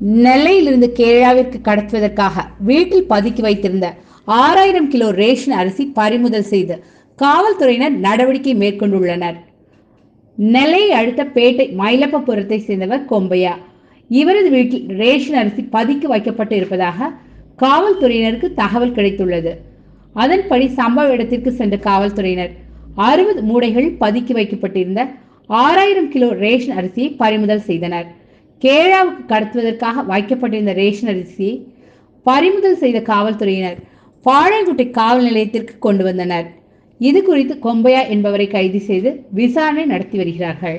நெல்லையிலிருந்து கேரளாவிற்கு கடத்துவதற்காக வீட்டில் பதுக்கி வைத்திருந்த ஆறாயிரம் கிலோ ரேஷன் அரிசி பறிமுதல் செய்து காவல்துறையினர் நடவடிக்கை மேற்கொண்டுள்ளனர் நெல்லையை அடுத்த பேட்டை மயிலப்பபுரத்தை சேர்ந்தவர் கொம்பையா இவரது வீட்டில் ரேஷன் அரிசி பதுக்கி வைக்கப்பட்டு இருப்பதாக காவல்துறையினருக்கு தகவல் கிடைத்துள்ளது அதன்படி சம்பவ இடத்திற்கு சென்ற காவல்துறையினர் அறுபது மூடைகள் பதுக்கி வைக்கப்பட்டிருந்த ஆறாயிரம் கிலோ ரேஷன் அரிசியை பறிமுதல் செய்தனர் கேரளாவுக்கு கடத்துவதற்காக வைக்கப்பட்டிருந்த ரேஷன் அரிசியை பறிமுதல் செய்த காவல்துறையினர் பாளையங்குட்டை காவல் நிலையத்திற்கு கொண்டு வந்தனர் இது குறித்து கொம்பையா என்பவரை கைது செய்து விசாரணை நடத்தி வருகிறார்கள்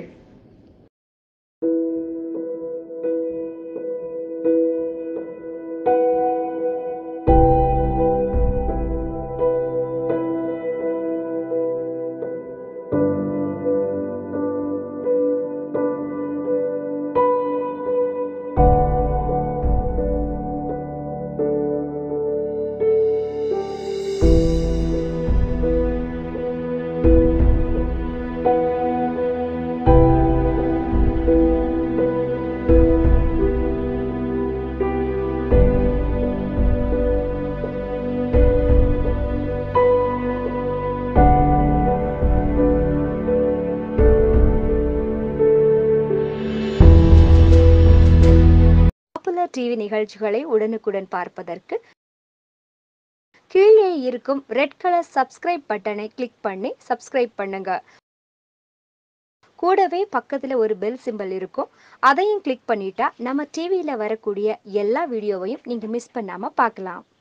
பாப்புலர் டிவி நிகழ்ச்சிகளை உடனுக்குடன் பார்ப்பதற்கு கீழே இருக்கும் ரெட் கலர் சப்ஸ்கிரைப் பட்டனை கிளிக் பண்ணி சப்ஸ்கிரைப் பண்ணுங்க கூடவே பக்கத்துல ஒரு பெல் சிம்பல் இருக்கும் அதையும் கிளிக் பண்ணிட்டா நம்ம டிவியில வரக்கூடிய எல்லா வீடியோவையும் நீங்க மிஸ் பண்ணாம பார்க்கலாம்